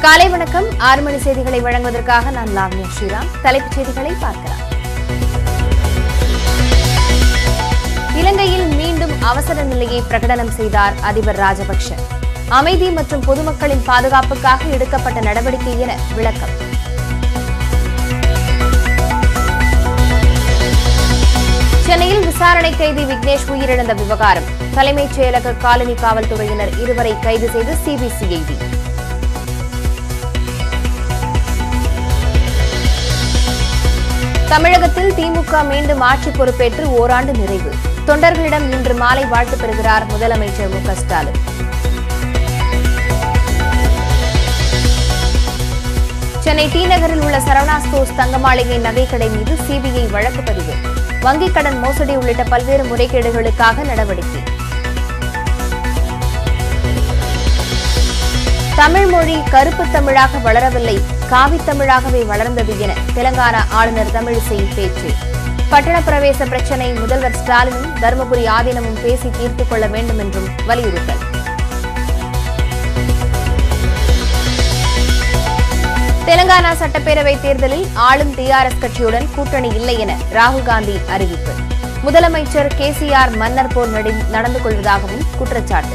காலை வணக்கம் ஆறு மணி செய்திகளை வழங்குவதற்காக நான் லாவண்யா ஸ்ரீராம் தலைப்புச் செய்திகளை பார்க்கலாம் இலங்கையில் மீண்டும் அவசர நிலையை பிரகடனம் செய்தார் அதிபர் ராஜபக்ஷ அமைதி மற்றும் பொதுமக்களின் பாதுகாப்புக்காக எடுக்கப்பட்ட நடவடிக்கை என விளக்கம் சென்னையில் விசாரணை கைதி விக்னேஷ் உயிரிழந்த விவகாரம் தலைமைச் செயலக காலனி காவல்துறையினர் இருவரை கைது செய்து சிபிசிஐடி தமிழகத்தில் திமுக மீண்டும் ஆட்சி பொறுப்பேற்று ஓராண்டு நிறைவு தொண்டர்களிடம் இன்று மாலை வாழ்த்து பெறுகிறார் முதலமைச்சர் மு க ஸ்டாலின் சென்னை டி நகரில் உள்ள சரவணா ஸ்டோர்ஸ் தங்கமாளிகை நகைக்கடை மீது சிபிஐ வழக்கு பதிவு வங்கிக் கடன் மோசடி உள்ளிட்ட பல்வேறு முறைகேடுகளுக்காக நடவடிக்கை தமிழ் மொழி கருப்பு தமிழாக வளரவில்லை காவி தமிழாகவே வளர்ந்தது என தெலங்கானா ஆளுநர் தமிழிசை பேச்சு பட்டண பிரவேச பிரச்சினை முதல்வர் ஸ்டாலினும் தருமபுரி ஆதீனமும் பேசி தீர்த்துக் கொள்ள வேண்டும் என்றும் வலியுறுத்தல் தெலங்கானா சட்டப்பேரவை தேர்தலில் ஆளும் டிஆர்எஸ் கட்சியுடன் கூட்டணி இல்லை என ராகுல் காந்தி அறிவிப்பு முதலமைச்சர் கேசிஆர் மன்னர் போர் நடி- நடந்து கொள்வதாகவும் குற்றச்சாட்டு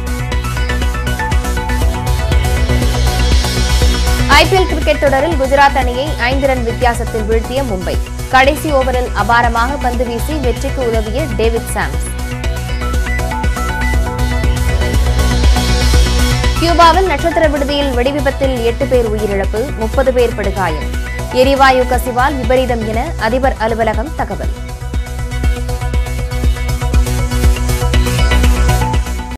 ஐபிஎல் கிரிக்கெட் தொடரில் குஜராத் அணியை ஐந்து ரன் வித்தியாசத்தில் வீழ்த்திய மும்பை கடைசி ஓவரில் அபாரமாக பந்து வீசி வெற்றிக்கு உதவிய டேவிட் சாம்ஸ் கியூபாவில் நட்சத்திர விடுதியில் வெடிவிபத்தில் எட்டு பேர் உயிரிழப்பு முப்பது பேர் படுகாயம் எரிவாயு கசிவால் விபரீதம் என அதிபர் அலுவலகம் தகவல்